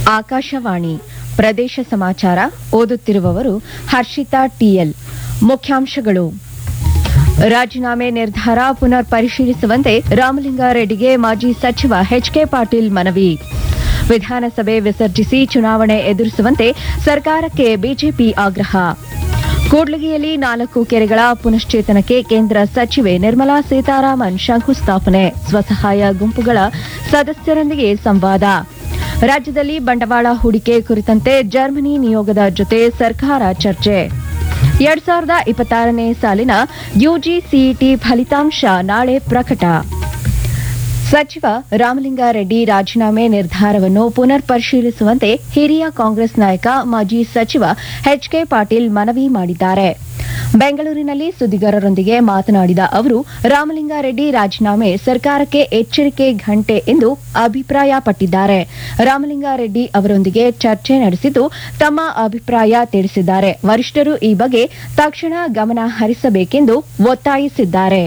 ಆಕಾಶವಾಣಿ ಪ್ರದೇಶ ಸಮಾಚಾರ ಓದುತ್ತಿರುವವರು ಹರ್ಷಿತಾ ಟಿಎಲ್ ಮುಖ್ಯಾಂಶಗಳು ರಾಜೀನಾಮೆ ನಿರ್ಧಾರ ಪುನರ್ ಪರಿಶೀಲಿಸುವಂತೆ ರಾಮಲಿಂಗಾರೆಡ್ಡಿಗೆ ಮಾಜಿ ಸಚಿವ ಎಚ್ಕೆ ಪಾಟೀಲ್ ಮನವಿ ವಿಧಾನಸಭೆ ವಿಸರ್ಜಿಸಿ ಚುನಾವಣೆ ಎದುರಿಸುವಂತೆ ಸರ್ಕಾರಕ್ಕೆ ಬಿಜೆಪಿ ಆಗ್ರಹ ಕೂಡ್ಲಿಗಿಯಲ್ಲಿ ನಾಲ್ಕು ಕೆರೆಗಳ ಪುನಶ್ಚೇತನಕ್ಕೆ ಕೇಂದ್ರ ಸಚಿವೆ ನಿರ್ಮಲಾ ಸೀತಾರಾಮನ್ ಶಂಕುಸ್ಥಾಪನೆ ಸ್ವಸಹಾಯ ಗುಂಪುಗಳ ಸದಸ್ಯರೊಂದಿಗೆ ಸಂವಾದ ರಾಜ್ಯದಲ್ಲಿ ಬಂಡವಾಳ ಹೂಡಿಕೆ ಕುರಿತಂತೆ ಜರ್ಮನಿ ನಿಯೋಗದ ಜೊತೆ ಸರ್ಕಾರ ಚರ್ಚೆ ಎರಡ್ ಸಾವಿರದ ಇಪ್ಪತ್ತಾರನೇ ಸಾಲಿನ ಯುಜಿಸಿಇಟಿ ಫಲಿತಾಂಶ ನಾಳೆ ಪ್ರಕಟ ಸಚಿವ ರಾಮಲಿಂಗಾರೆಡ್ಡಿ ರಾಜೀನಾಮೆ ನಿರ್ಧಾರವನ್ನು ಪುನರ್ ಪರಿಶೀಲಿಸುವಂತೆ ಹಿರಿಯ ಕಾಂಗ್ರೆಸ್ ನಾಯಕ ಮಾಜಿ ಸಚಿವ ಎಚ್ಕೆ ಪಾಟೀಲ್ ಮನವಿ ಮಾಡಿದ್ದಾರೆ ಬೆಂಗಳೂರಿನಲ್ಲಿ ಸುದ್ದಿಗಾರರೊಂದಿಗೆ ಮಾತನಾಡಿದ ಅವರು ರಾಮಲಿಂಗಾರೆಡ್ಡಿ ರಾಜೀನಾಮೆ ಸರ್ಕಾರಕ್ಕೆ ಎಚ್ಚರಿಕೆ ಘಂಟೆ ಎಂದು ಅಭಿಪ್ರಾಯಪಟ್ಟಿದ್ದಾರೆ ರಾಮಲಿಂಗಾರೆಡ್ಡಿ ಅವರೊಂದಿಗೆ ಚರ್ಚೆ ನಡೆಸಿದ್ದು ತಮ್ಮ ಅಭಿಪ್ರಾಯ ತಿಳಿಸಿದ್ದಾರೆ ವರಿಷ್ಠರು ಈ ಬಗ್ಗೆ ತಕ್ಷಣ ಗಮನ ಹರಿಸಬೇಕೆಂದು ಒತ್ತಾಯಿಸಿದ್ದಾರೆ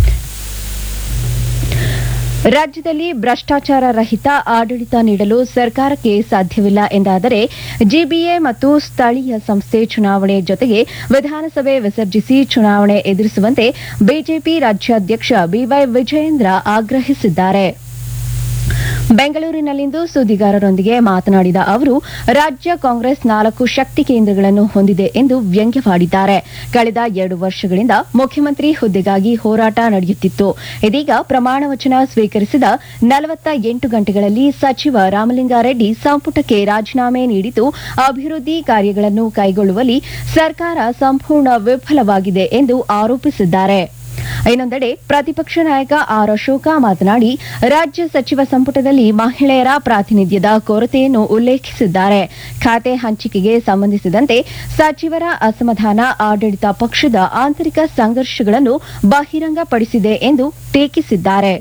ರಾಜ್ಯದಲ್ಲಿ ಭ್ರಷ್ಟಾಚಾರ ರಹಿತ ಆಡಳಿತ ನೀಡಲು ಸರ್ಕಾರಕ್ಕೆ ಸಾಧ್ಯವಿಲ್ಲ ಎಂದಾದರೆ ಜಿಬಿಎ ಮತ್ತು ಸ್ಥಳೀಯ ಸಂಸ್ಥೆ ಚುನಾವಣೆ ಜೊತೆಗೆ ವಿಧಾನಸಭೆ ವಿಸರ್ಜಿಸಿ ಚುನಾವಣೆ ಎದುರಿಸುವಂತೆ ಬಿಜೆಪಿ ರಾಜ್ಯಾಧ್ಯಕ್ಷ ಬಿವೈ ವಿಜಯೇಂದ್ರ ಆಗ್ರಹಿಸಿದ್ದಾರೆ ಬೆಂಗಳೂರಿನಲ್ಲಿಂದು ಸುದ್ದಿಗಾರರೊಂದಿಗೆ ಮಾತನಾಡಿದ ಅವರು ರಾಜ್ಯ ಕಾಂಗ್ರೆಸ್ ನಾಲ್ಕು ಶಕ್ತಿ ಕೇಂದ್ರಗಳನ್ನು ಹೊಂದಿದೆ ಎಂದು ವ್ಯಂಗ್ಯವಾಡಿದ್ದಾರೆ ಕಳೆದ ಎರಡು ವರ್ಷಗಳಿಂದ ಮುಖ್ಯಮಂತ್ರಿ ಹುದ್ದೆಗಾಗಿ ಹೋರಾಟ ನಡೆಯುತ್ತಿತ್ತು ಇದೀಗ ಪ್ರಮಾಣ ವಚನ ಸ್ವೀಕರಿಸಿದ ನಲವತ್ತ ಎಂಟು ಗಂಟೆಗಳಲ್ಲಿ ಸಚಿವ ರಾಮಲಿಂಗಾರೆಡ್ಡಿ ಸಂಪುಟಕ್ಕೆ ರಾಜೀನಾಮೆ ನೀಡಿದ್ದು ಅಭಿವೃದ್ಧಿ ಕಾರ್ಯಗಳನ್ನು ಕೈಗೊಳ್ಳುವಲ್ಲಿ ಸರ್ಕಾರ ಸಂಪೂರ್ಣ ವಿಫಲವಾಗಿದೆ ಎಂದು ಆರೋಪಿಸಿದ್ದಾರೆ ಇನ್ನೊಂದೆಡೆ ಪ್ರತಿಪಕ್ಷ ನಾಯಕ ಆರ್ ಅಶೋಕ ಮಾತನಾಡಿ ರಾಜ್ಯ ಸಚಿವ ಸಂಪುಟದಲ್ಲಿ ಮಹಿಳೆಯರ ಪ್ರಾತಿನಿಧ್ಯದ ಕೊರತೆಯನ್ನು ಉಲ್ಲೇಖಿಸಿದ್ದಾರೆ ಖಾತೆ ಹಂಚಿಕೆಗೆ ಸಂಬಂಧಿಸಿದಂತೆ ಸಚಿವರ ಅಸಮಾಧಾನ ಆಡಳಿತ ಪಕ್ಷದ ಆಂತರಿಕ ಸಂಘರ್ಷಗಳನ್ನು ಬಹಿರಂಗಪಡಿಸಿದೆ ಎಂದು ಟೀಕಿಸಿದ್ದಾರೆ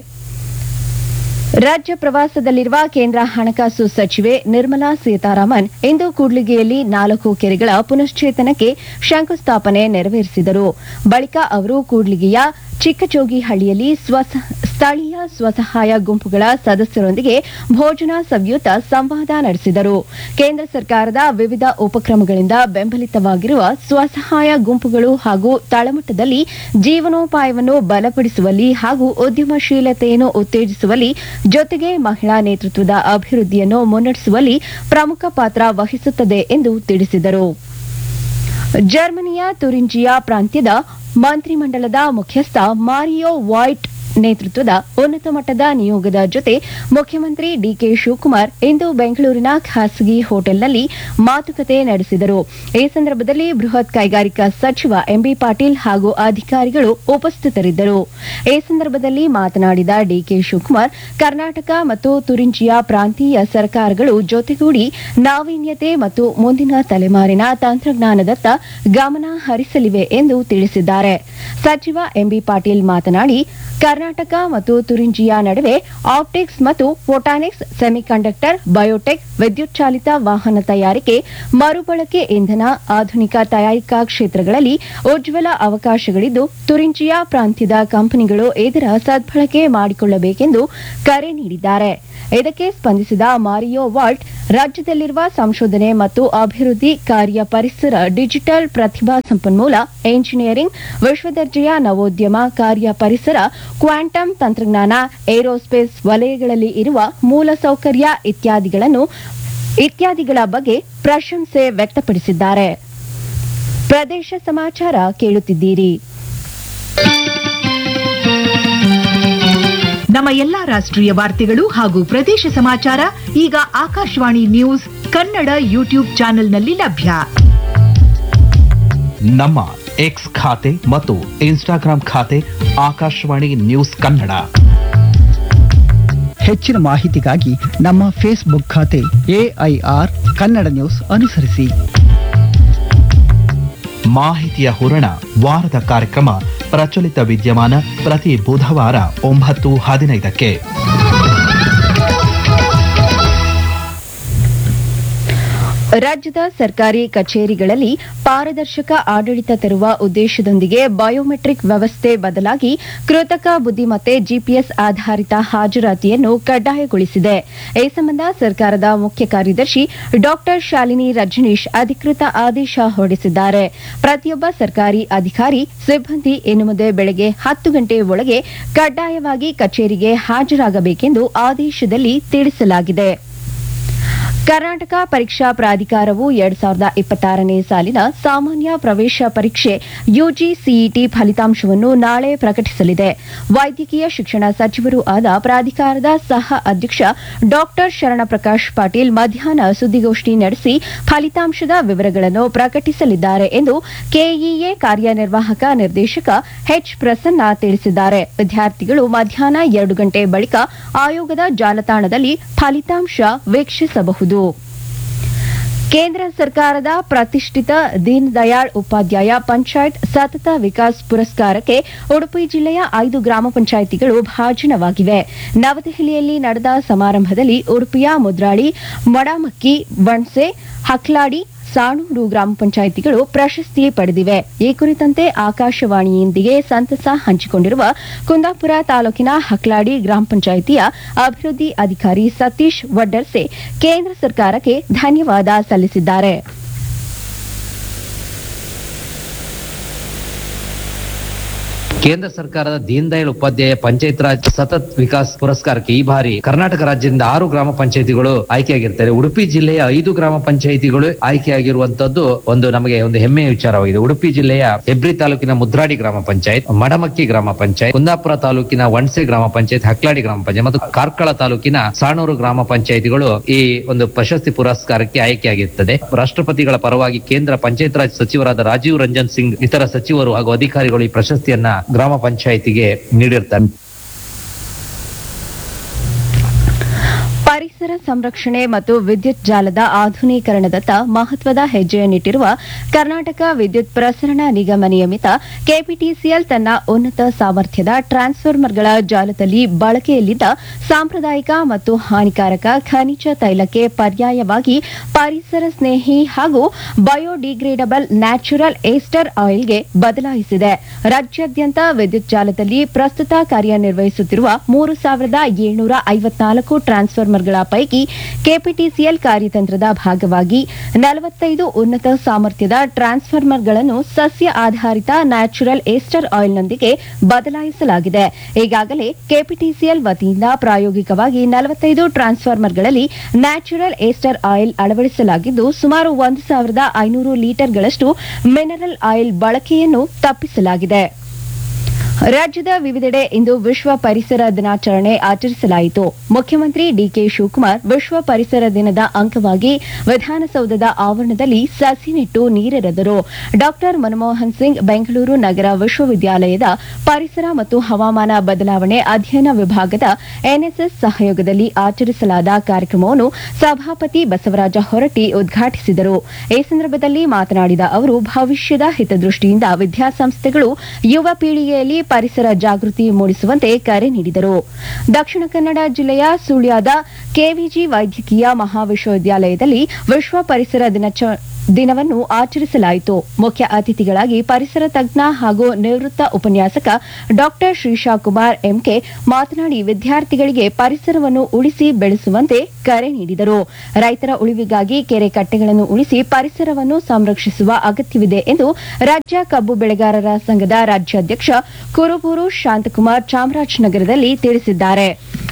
ರಾಜ್ಯ ಪ್ರವಾಸದಲ್ಲಿರುವ ಕೇಂದ್ರ ಹಣಕಾಸು ಸಚಿವೆ ನಿರ್ಮಲಾ ಸೀತಾರಾಮನ್ ಇಂದು ಕೂಡ್ಲಿಗಿಯಲ್ಲಿ ನಾಲ್ಕು ಕೆರೆಗಳ ಪುನಶ್ಚೇತನಕ್ಕೆ ಶಂಕುಸ್ಥಾಪನೆ ನೆರವೇರಿಸಿದರು ಬಳಿಕ ಅವರು ಕೂಡ್ಲಿಗಿಯ ಚಿಕ್ಕಚೋಗಿಹಳ್ಳಿಯಲ್ಲಿ ಸ್ಥಳೀಯ ಸ್ವಸಹಾಯ ಗುಂಪುಗಳ ಸದಸ್ಯರೊಂದಿಗೆ ಭೋಜನ ಸವಿಯುತ ಸಂವಾದ ನಡೆಸಿದರು ಕೇಂದ್ರ ಸರ್ಕಾರದ ವಿವಿಧ ಉಪಕ್ರಮಗಳಿಂದ ಬೆಂಬಲಿತವಾಗಿರುವ ಸ್ವಸಹಾಯ ಗುಂಪುಗಳು ಹಾಗೂ ತಳಮಟ್ಟದಲ್ಲಿ ಜೀವನೋಪಾಯವನ್ನು ಬಲಪಡಿಸುವಲ್ಲಿ ಹಾಗೂ ಉದ್ಯಮಶೀಲತೆಯನ್ನು ಉತ್ತೇಜಿಸುವಲ್ಲಿ ಜೊತೆಗೆ ಮಹಿಳಾ ನೇತೃತ್ವದ ಅಭಿವೃದ್ಧಿಯನ್ನು ಮುನ್ನಡೆಸುವಲ್ಲಿ ಪ್ರಮುಖ ಪಾತ್ರ ವಹಿಸುತ್ತದೆ ಎಂದು ತಿಳಿಸಿದರು ಜರ್ಮನಿಯ ತುರಿಂಜಿಯ ಪ್ರಾಂತ್ಯದ ಮಂತ್ರಿಮಂಡಲದ ಮುಖ್ಯಸ್ಥ ಮಾರಿಯೋ ವಾಯ್ಟ್ ನೇತೃತ್ವದ ಉನ್ನತ ಮಟ್ಟದ ನಿಯೋಗದ ಜೊತೆ ಮುಖ್ಯಮಂತ್ರಿ ಡಿಕೆ ಶಿವಕುಮಾರ್ ಇಂದು ಬೆಂಗಳೂರಿನ ಖಾಸಗಿ ಹೋಟೆಲ್ನಲ್ಲಿ ಮಾತುಕತೆ ನಡೆಸಿದರು ಈ ಸಂದರ್ಭದಲ್ಲಿ ಬೃಹತ್ ಕೈಗಾರಿಕಾ ಸಚಿವ ಎಂಬಿ ಪಾಟೀಲ್ ಹಾಗೂ ಅಧಿಕಾರಿಗಳು ಉಪಸ್ಥಿತರಿದ್ದರು ಈ ಸಂದರ್ಭದಲ್ಲಿ ಮಾತನಾಡಿದ ಡಿಕೆ ಶಿವಕುಮಾರ್ ಕರ್ನಾಟಕ ಮತ್ತು ತುರಿಂಜಿಯ ಪ್ರಾಂತೀಯ ಸರ್ಕಾರಗಳು ಜೊತೆಗೂಡಿ ನಾವೀನ್ಯತೆ ಮತ್ತು ಮುಂದಿನ ತಲೆಮಾರಿನ ತಂತ್ರಜ್ಞಾನದತ್ತ ಗಮನ ಹರಿಸಲಿವೆ ಎಂದು ತಿಳಿಸಿದ್ದಾರೆ ಸಚಿವ ಎಂಬಿ ಪಾಟೀಲ್ ಮಾತನಾಡಿ ಕರ್ನಾಟಕ ಮತ್ತು ತುರಿಂಜಿಯಾ ನಡುವೆ ಆಪ್ಟಿಕ್ಸ್ ಮತ್ತು ಫೋಟಾನಿಕ್ಸ್ ಸೆಮಿಕಂಡಕ್ಟರ್ ಬಯೋಟೆಕ್ ವಿದ್ಯುತ್ ಚಾಲಿತ ವಾಹನ ತಯಾರಿಕೆ ಮರುಬಳಕೆ ಇಂಧನ ಆಧುನಿಕ ತಯಾರಿಕಾ ಕ್ಷೇತ್ರಗಳಲ್ಲಿ ಉಜ್ವಲ ಅವಕಾಶಗಳಿದ್ದು ತುರಿಂಜಿಯಾ ಪ್ರಾಂತ್ಯದ ಕಂಪನಿಗಳು ಇದರ ಸದ್ಬಳಕೆ ಮಾಡಿಕೊಳ್ಳಬೇಕೆಂದು ಕರೆ ನೀಡಿದ್ದಾರೆ ಇದಕ್ಕೆ ಸ್ಪಂದಿಸಿದ ಮಾರಿಯೋ ವಾಲ್ಟ್ ರಾಜ್ಯದಲ್ಲಿರುವ ಸಂಶೋಧನೆ ಮತ್ತು ಅಭಿವೃದ್ಧಿ ಕಾರ್ಯ ಪರಿಸರ ಡಿಜಿಟಲ್ ಪ್ರತಿಭಾ ಸಂಪನ್ಮೂಲ ಎಂಜಿನಿಯರಿಂಗ್ ವಿಶ್ವದರ್ಜೆಯ ನವೋದ್ಯಮ ಕಾರ್ಯ ಪರಿಸರ ಕ್ವಾಂಟಮ್ ತಂತ್ರಜ್ಞಾನ ಏರೋಸ್ಪೇಸ್ ವಲಯಗಳಲ್ಲಿ ಇರುವ ಮೂಲಸೌಕರ್ಯ ಇತ್ಯಾದಿಗಳನ್ನು ಇತ್ಯಾದಿಗಳ ಬಗ್ಗೆ ಪ್ರಶಂಸೆ ವ್ಯಕ್ತಪಡಿಸಿದ್ದಾರೆ ಪ್ರದೇಶ ಸಮಾಚಾರ ಕೇಳುತ್ತಿದ್ದೀರಿ ನಮ್ಮ ಎಲ್ಲಾ ರಾಷ್ಟ್ರೀಯ ವಾರ್ತೆಗಳು ಹಾಗೂ ಪ್ರದೇಶ ಸಮಾಚಾರ ಈಗ ಆಕಾಶವಾಣಿ ನ್ಯೂಸ್ ಕನ್ನಡ ಯೂಟ್ಯೂಬ್ ಚಾನೆಲ್ನಲ್ಲಿ ಲಭ್ಯ ನಮ್ಮ ಎಕ್ಸ್ ಖಾತೆ ಮತ್ತು ಇನ್ಸ್ಟಾಗ್ರಾಂ ಖಾತೆ ಆಕಾಶವಾಣಿ ನ್ಯೂಸ್ ಕನ್ನಡ ಹೆಚ್ಚಿನ ಮಾಹಿತಿಗಾಗಿ ನಮ್ಮ ಫೇಸ್ಬುಕ್ ಖಾತೆ ಎಐಆರ್ ಕನ್ನಡ ನ್ಯೂಸ್ ಅನುಸರಿಸಿ ಮಾಹಿತಿಯ ಹೂರಣ ವಾರದ ಕಾರ್ಯಕ್ರಮ ಪ್ರಚಲಿತ ವಿದ್ಯಮಾನ ಪ್ರತಿ ಬುಧವಾರ ಒಂಬತ್ತು ಹದಿನೈದಕ್ಕೆ ರಾಜ್ಯದ ಸರ್ಕಾರಿ ಕಚೇರಿಗಳಲ್ಲಿ ಪಾರದರ್ಶಕ ಆಡಳಿತ ತರುವ ಉದ್ದೇಶದೊಂದಿಗೆ ಬಯೋಮೆಟ್ರಿಕ್ ವ್ಯವಸ್ಥೆ ಬದಲಾಗಿ ಕೃತಕ ಬುದ್ದಿಮತ್ತೆ ಜಿಪಿಎಸ್ ಆಧಾರಿತ ಹಾಜರಾತಿಯನ್ನು ಕಡ್ಡಾಯಗೊಳಿಸಿದೆ ಈ ಸಂಬಂಧ ಸರ್ಕಾರದ ಮುಖ್ಯ ಕಾರ್ಯದರ್ಶಿ ಡಾ ಶಾಲಿನಿ ರಜನೀಶ್ ಅಧಿಕೃತ ಆದೇಶ ಹೊರಡಿಸಿದ್ದಾರೆ ಪ್ರತಿಯೊಬ್ಬ ಸರ್ಕಾರಿ ಅಧಿಕಾರಿ ಸಿಬ್ಬಂದಿ ಇನ್ನು ಮುಂದೆ ಬೆಳಗ್ಗೆ ಹತ್ತು ಗಂಟೆ ಒಳಗೆ ಕಡ್ಡಾಯವಾಗಿ ಕಚೇರಿಗೆ ಹಾಜರಾಗಬೇಕೆಂದು ಆದೇಶದಲ್ಲಿ ತಿಳಿಸಲಾಗಿದೆ ಕರ್ನಾಟಕ ಪರೀಕ್ಷಾ ಪ್ರಾಧಿಕಾರವು ಎರಡ್ ಸಾವಿರದ ಇಪ್ಪತ್ತಾರನೇ ಸಾಲಿನ ಸಾಮಾನ್ಯ ಪ್ರವೇಶ ಪರೀಕ್ಷೆ ಯುಜಿಸಿಇಟಿ ಫಲಿತಾಂಶವನ್ನು ನಾಳೆ ಪ್ರಕಟಿಸಲಿದೆ ವೈದ್ಯಕೀಯ ಶಿಕ್ಷಣ ಸಚಿವರೂ ಆದ ಪ್ರಾಧಿಕಾರದ ಸಹ ಅಧ್ಯಕ್ಷ ಡಾ ಶರಣಪ್ರಕಾಶ್ ಪಾಟೀಲ್ ಮಧ್ಯಾಹ್ನ ಸುದ್ದಿಗೋಷ್ಠಿ ನಡೆಸಿ ಫಲಿತಾಂಶದ ವಿವರಗಳನ್ನು ಪ್ರಕಟಿಸಲಿದ್ದಾರೆ ಎಂದು ಕೆಇಎ ಕಾರ್ಯನಿರ್ವಾಹಕ ನಿರ್ದೇಶಕ ಎಚ್ ಪ್ರಸನ್ನ ತಿಳಿಸಿದ್ದಾರೆ ವಿದ್ಯಾರ್ಥಿಗಳು ಮಧ್ಯಾಹ್ನ ಎರಡು ಗಂಟೆ ಬಳಿಕ ಆಯೋಗದ ಜಾಲತಾಣದಲ್ಲಿ ಫಲಿತಾಂಶ ವೀಕ್ಷಿಸಬಹುದು ಕೇಂದ್ರ ಸರ್ಕಾರದ ಪ್ರತಿಷ್ಠಿತ ದೀನ್ ದಯಾಳ್ ಉಪಾಧ್ಯಾಯ ಪಂಚಾಯತ್ ಸತತ ವಿಕಾಸ್ ಪುರಸ್ಕಾರಕ್ಕೆ ಉಡುಪಿ ಜಿಲ್ಲೆಯ ಐದು ಗ್ರಾಮ ಪಂಚಾಯಿತಿಗಳು ಭಾಜನವಾಗಿವೆ ನವದೆಹಲಿಯಲ್ಲಿ ನಡೆದ ಸಮಾರಂಭದಲ್ಲಿ ಉಡುಪಿಯ ಮುದ್ರಾಳಿ ಮಡಮಕ್ಕಿ ಬಣ್ಸೆ ಹಕ್ಲಾಡಿ ಸಾಣೂರು ಗ್ರಾಮ ಪಂಚಾಯಿತಿಗಳು ಪ್ರಶಸ್ತಿ ಪಡೆದಿವೆ ಈ ಕುರಿತಂತೆ ಆಕಾಶವಾಣಿಯೊಂದಿಗೆ ಸಂತಸ ಹಂಚಿಕೊಂಡಿರುವ ಕುಂದಾಪುರ ತಾಲೂಕಿನ ಹಕ್ಲಾಡಿ ಗ್ರಾಮ ಪಂಚಾಯಿತಿಯ ಅಭಿವೃದ್ಧಿ ಅಧಿಕಾರಿ ಸತೀಶ್ ವಡ್ಡರ್ಸೆ ಕೇಂದ್ರ ಸರ್ಕಾರಕ್ಕೆ ಧನ್ಯವಾದ ಸಲ್ಲಿಸಿದ್ದಾರೆ ಕೇಂದ್ರ ಸರ್ಕಾರದ ದೀನ್ ದಯಾಳ್ ಉಪಾಧ್ಯಾಯ ಪಂಚಾಯತ್ ರಾಜ್ ಸತತ್ ವಿಕಾಸ್ ಪುರಸ್ಕಾರಕ್ಕೆ ಈ ಬಾರಿ ಕರ್ನಾಟಕ ರಾಜ್ಯದಿಂದ ಆರು ಗ್ರಾಮ ಪಂಚಾಯತಿಗಳು ಆಯ್ಕೆಯಾಗಿರ್ತಾರೆ ಉಡುಪಿ ಜಿಲ್ಲೆಯ ಐದು ಗ್ರಾಮ ಪಂಚಾಯತಿಗಳು ಆಯ್ಕೆಯಾಗಿರುವಂತದ್ದು ಒಂದು ನಮಗೆ ಒಂದು ಹೆಮ್ಮೆಯ ವಿಚಾರವಾಗಿದೆ ಉಡುಪಿ ಜಿಲ್ಲೆಯ ಹೆಬ್ರಿ ತಾಲೂಕಿನ ಮುದ್ರಾಡಿ ಗ್ರಾಮ ಪಂಚಾಯತ್ ಮಡಮಕ್ಕಿ ಗ್ರಾಮ ಪಂಚಾಯತ್ ಕುಂದಾಪುರ ತಾಲೂಕಿನ ವಣಸೆ ಗ್ರಾಮ ಪಂಚಾಯತ್ ಹಕ್ಲಾಡಿ ಗ್ರಾಮ ಪಂಚಾಯತ್ ಮತ್ತು ಕಾರ್ಕಳ ತಾಲೂಕಿನ ಸಾಣೂರು ಗ್ರಾಮ ಪಂಚಾಯತಿಗಳು ಈ ಒಂದು ಪ್ರಶಸ್ತಿ ಪುರಸ್ಕಾರಕ್ಕೆ ಆಯ್ಕೆಯಾಗಿರುತ್ತದೆ ರಾಷ್ಟ್ರಪತಿಗಳ ಪರವಾಗಿ ಕೇಂದ್ರ ಪಂಚಾಯತ್ ರಾಜ್ ಸಚಿವರಾದ ರಾಜೀವ್ ರಂಜನ್ ಸಿಂಗ್ ಇತರ ಸಚಿವರು ಹಾಗೂ ಅಧಿಕಾರಿಗಳು ಈ ಪ್ರಶಸ್ತಿಯನ್ನ ಗ್ರಾಮ ಪಂಚಾಯತಿಗೆ ನೀಡಿರ್ತಾರೆ ಪರಿಸರ ಸಂರಕ್ಷಣೆ ಮತ್ತು ವಿದ್ಯುತ್ ಜಾಲದ ಆಧುನೀಕರಣದತ್ತ ಮಹತ್ವದ ಹೆಜ್ಜೆಯನ್ನಿಟ್ಟಿರುವ ಕರ್ನಾಟಕ ವಿದ್ಯುತ್ ಪ್ರಸರಣ ನಿಗಮ ನಿಯಮಿತ ಕೆಪಿಟಿಸಿಎಲ್ ತನ್ನ ಉನ್ನತ ಸಾಮರ್ಥ್ಯದ ಟ್ರಾನ್ಸ್ಫಾರ್ಮರ್ಗಳ ಜಾಲದಲ್ಲಿ ಬಳಕೆಯಲ್ಲಿದ್ದ ಸಾಂಪ್ರದಾಯಿಕ ಮತ್ತು ಹಾನಿಕಾರಕ ಖನಿಜ ತೈಲಕ್ಕೆ ಪರ್ಯಾಯವಾಗಿ ಪರಿಸರ ಸ್ನೇಹಿ ಹಾಗೂ ಬಯೋಡಿಗ್ರೇಡಬಲ್ ನ್ಯಾಚುರಲ್ ಏಸ್ಟರ್ ಆಯಿಲ್ಗೆ ಬದಲಾಯಿಸಿದೆ ರಾಜ್ಯಾದ್ಯಂತ ವಿದ್ಯುತ್ ಜಾಲದಲ್ಲಿ ಪ್ರಸ್ತುತ ಕಾರ್ಯನಿರ್ವಹಿಸುತ್ತಿರುವ ಮೂರು ಸಾವಿರದ ಏಳ್ನೂರ ಐವತ್ನಾಲ್ಕು ಟ್ರಾನ್ಸ್ಫಾರ್ಮರ್ಗಳ ಪೈಕಿ ಕೆಪಿಟಿಸಿಎಲ್ ಕಾರ್ಯತಂತ್ರದ ಭಾಗವಾಗಿ ನಲವತ್ತೈದು ಉನ್ನತ ಸಾಮರ್ಥ್ಯದ ಟ್ರಾನ್ಸ್ಫಾರ್ಮರ್ಗಳನ್ನು ಸಸ್ಯ ಆಧಾರಿತ ನ್ಯಾಚುರಲ್ ಏಸ್ಟರ್ ಆಯಿಲ್ನೊಂದಿಗೆ ಬದಲಾಯಿಸಲಾಗಿದೆ ಈಗಾಗಲೇ ಕೆಪಿಟಿಸಿಎಲ್ ವತಿಯಿಂದ ಪ್ರಾಯೋಗಿಕವಾಗಿ ನಲವತ್ತೈದು ಟ್ರಾನ್ಸ್ಫಾರ್ಮರ್ಗಳಲ್ಲಿ ನ್ಯಾಚುರಲ್ ಏಸ್ಟರ್ ಆಯಿಲ್ ಅಳವಡಿಸಲಾಗಿದ್ದು ಸುಮಾರು ಒಂದು ಸಾವಿರದ ಐನೂರು ಲೀಟರ್ಗಳಷ್ಟು ಮಿನರಲ್ ಆಯಿಲ್ ಬಳಕೆಯನ್ನು ತಪ್ಪಿಸಲಾಗಿದೆ ರಾಜ್ಯದ ವಿವಿಧೆಡೆ ಇಂದು ವಿಶ್ವ ಪರಿಸರ ದಿನಾಚರಣೆ ಆಚರಿಸಲಾಯಿತು ಮುಖ್ಯಮಂತ್ರಿ ಡಿಕೆ ಶಿವಕುಮಾರ್ ವಿಶ್ವ ಪರಿಸರ ದಿನದ ಅಂಗವಾಗಿ ವಿಧಾನಸೌಧದ ಆವರಣದಲ್ಲಿ ಸಸಿ ನೆಟ್ಟು ನೀರೆರೆದರು ಡಾಕ್ಟರ್ ಮನಮೋಹನ್ ಸಿಂಗ್ ಬೆಂಗಳೂರು ನಗರ ವಿಶ್ವವಿದ್ಯಾಲಯದ ಪರಿಸರ ಮತ್ತು ಹವಾಮಾನ ಬದಲಾವಣೆ ಅಧ್ಯಯನ ವಿಭಾಗದ ಎನ್ಎಸ್ಎಸ್ ಸಹಯೋಗದಲ್ಲಿ ಆಚರಿಸಲಾದ ಕಾರ್ಯಕ್ರಮವನ್ನು ಸಭಾಪತಿ ಬಸವರಾಜ ಹೊರಟ್ಟಿ ಉದ್ಘಾಟಿಸಿದರು ಈ ಸಂದರ್ಭದಲ್ಲಿ ಮಾತನಾಡಿದ ಅವರು ಭವಿಷ್ಯದ ಹಿತದೃಷ್ಟಿಯಿಂದ ವಿದ್ಯಾಸಂಸ್ಥೆಗಳು ಯುವ ಪೀಳಿಗೆಯಲ್ಲಿ ಪರಿಸರ ಜಾಗೃತಿ ಮೂಡಿಸುವಂತೆ ಕರೆ ನೀಡಿದರು ದಕ್ಷಿಣ ಕನ್ನಡ ಜಿಲ್ಲೆಯ ಸುಳ್ಯದ ಕೆವಿಜಿ ವೈದ್ಯಕೀಯ ಮಹಾವಿಶ್ವವಿದ್ಯಾಲಯದಲ್ಲಿ ವಿಶ್ವ ಪರಿಸರ ದಿನಾಚ ದಿನವನ್ನು ಆಚರಿಸಲಾಯಿತು ಮುಖ್ಯ ಅತಿಥಿಗಳಾಗಿ ಪರಿಸರ ತಜ್ಞ ಹಾಗೂ ನಿವೃತ್ತ ಉಪನ್ಯಾಸಕ ಡಾಕ್ಟರ್ ಶ್ರೀಶಾ ಕುಮಾರ್ ಎಂಕೆ ಮಾತನಾಡಿ ವಿದ್ಯಾರ್ಥಿಗಳಿಗೆ ಪರಿಸರವನ್ನು ಉಳಿಸಿ ಬೆಳೆಸುವಂತೆ ಕರೆ ನೀಡಿದರು ರೈತರ ಉಳಿವಿಗಾಗಿ ಕೆರೆ ಕಟ್ಟೆಗಳನ್ನು ಉಳಿಸಿ ಪರಿಸರವನ್ನು ಸಂರಕ್ಷಿಸುವ ಅಗತ್ಯವಿದೆ ಎಂದು ರಾಜ್ಯ ಕಬ್ಬು ಬೆಳೆಗಾರರ ಸಂಘದ ರಾಜ್ಯಾಧ್ಯಕ್ಷ ಕುರುಬೂರು ಶಾಂತಕುಮಾರ್ ಚಾಮರಾಜನಗರದಲ್ಲಿ ತಿಳಿಸಿದ್ದಾರೆ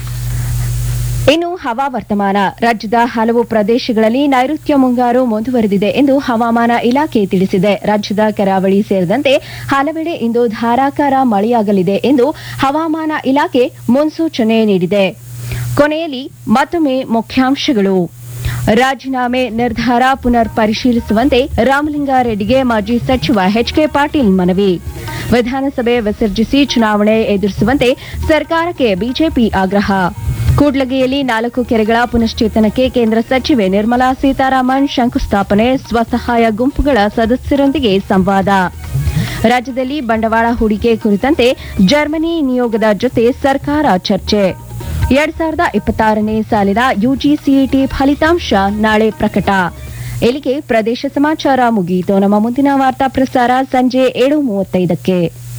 ಇನ್ನು ಹವಾ ವರ್ತಮಾನ ರಾಜ್ಯದ ಹಲವು ಪ್ರದೇಶಗಳಲ್ಲಿ ನೈಋತ್ಯ ಮುಂಗಾರು ಮುಂದುವರೆದಿದೆ ಎಂದು ಹವಾಮಾನ ಇಲಾಖೆ ತಿಳಿಸಿದೆ ರಾಜ್ಯದ ಕರಾವಳಿ ಸೇರಿದಂತೆ ಹಲವೆಡೆ ಇಂದು ಧಾರಾಕಾರ ಮಳೆಯಾಗಲಿದೆ ಎಂದು ಹವಾಮಾನ ಇಲಾಖೆ ಮುನ್ಸೂಚನೆ ನೀಡಿದೆ ಕೊನೆಯಲ್ಲಿ ಮತ್ತೊಮ್ಮೆ ಮುಖ್ಯಾಂಶಗಳು ರಾಜೀನಾಮೆ ನಿರ್ಧಾರ ಪುನರ್ ಪರಿಶೀಲಿಸುವಂತೆ ರಾಮಲಿಂಗಾರೆಡ್ಡಿಗೆ ಮಾಜಿ ಸಚಿವ ಎಚ್ಕೆ ಪಾಟೀಲ್ ಮನವಿ ವಿಧಾನಸಭೆ ವಿಸರ್ಜಿಸಿ ಚುನಾವಣೆ ಎದುರಿಸುವಂತೆ ಸರ್ಕಾರಕ್ಕೆ ಬಿಜೆಪಿ ಆಗ್ರಹ ಕೂಡ್ಲಗಿಯಲ್ಲಿ ನಾಲ್ಕು ಕೆರೆಗಳ ಪುನಶ್ಚೇತನಕ್ಕೆ ಕೇಂದ್ರ ಸಚಿವೆ ನಿರ್ಮಲಾ ಸೀತಾರಾಮನ್ ಶಂಕುಸ್ಥಾಪನೆ ಸ್ವಸಹಾಯ ಗುಂಪುಗಳ ಸದಸ್ಯರೊಂದಿಗೆ ಸಂವಾದ ರಾಜ್ಯದಲ್ಲಿ ಬಂಡವಾಳ ಹೂಡಿಕೆ ಕುರಿತಂತೆ ಜರ್ಮನಿ ನಿಯೋಗದ ಜೊತೆ ಸರ್ಕಾರ ಚರ್ಚೆ ಎರಡ್ ಸಾವಿರದ ಇಪ್ಪತ್ತಾರನೇ ಸಾಲಿನ ಯುಜಿಸಿಇಟಿ ಫಲಿತಾಂಶ ನಾಳೆ ಪ್ರಕಟ ಇಲ್ಲಿಗೆ ಪ್ರದೇಶ ಸಮಾಚಾರ ಮುಗಿಯಿತು ನಮ್ಮ ಮುಂದಿನ ವಾರ್ತಾ ಪ್ರಸಾರ ಸಂಜೆ ಏಳು ಮೂವತ್ತೈದಕ್ಕೆ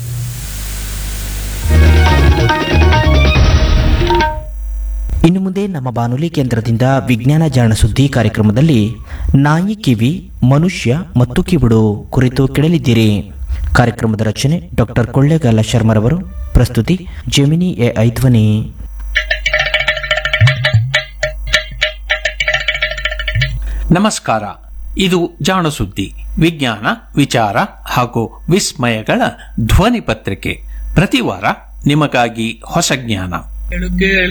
ಇನ್ನು ಮುಂದೆ ನಮ್ಮ ಬಾನುಲಿ ಕೇಂದ್ರದಿಂದ ವಿಜ್ಞಾನ ಜಾಣ ಸುದ್ದಿ ಕಾರ್ಯಕ್ರಮದಲ್ಲಿ ನಾಯಿ ಕಿವಿ ಮನುಷ್ಯ ಮತ್ತು ಕಿವಿಡು ಕುರಿತು ಕೇಳಲಿದ್ದೀರಿ ಕಾರ್ಯಕ್ರಮದ ರಚನೆ ಡಾಕ್ಟರ್ ಕೊಳ್ಳೇಗಾಲ ಶರ್ಮರವರು ಪ್ರಸ್ತುತಿ ಜೆಮಿನಿ ಎ ಐಧ್ವನಿ ನಮಸ್ಕಾರ ಇದು ಜಾಣ ಸುದ್ದಿ ವಿಜ್ಞಾನ ವಿಚಾರ ಹಾಗೂ ವಿಸ್ಮಯಗಳ ಧ್ವನಿ ಪತ್ರಿಕೆ ಪ್ರತಿ ವಾರ ನಿಮಗಾಗಿ ಹೊಸ ಜ್ಞಾನ